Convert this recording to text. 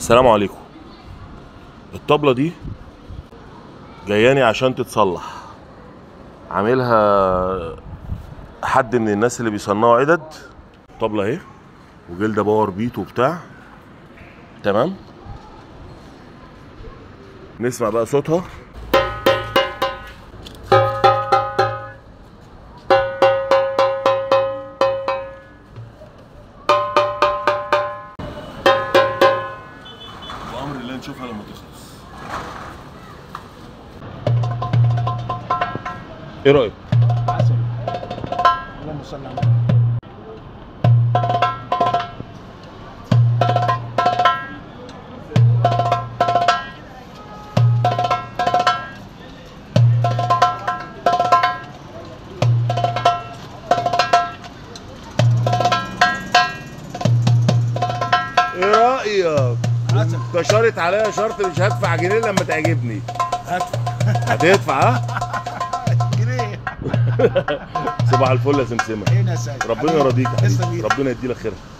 السلام عليكم الطبلة دي جاياني عشان تتصلح عاملها حد من الناس اللي بيصنعوا عدد طبلة اهي وجلدة باور بيت وبتاع تمام نسمع بقى صوتها بأمر الله نشوفها لما تخلص ايه رأيك؟ عسل اللهم صل على النبي ايه رأيك؟ عسل انت شارط عليا شرط مش هدفع جنيه لما تعجبني هات هتدفع ها؟ جنيه صباح الفل يا سمسمة هنا يا سيد ربنا حبيبي. يرضيك يا تسلم حبيبي ايدك ربنا يديلك خيرها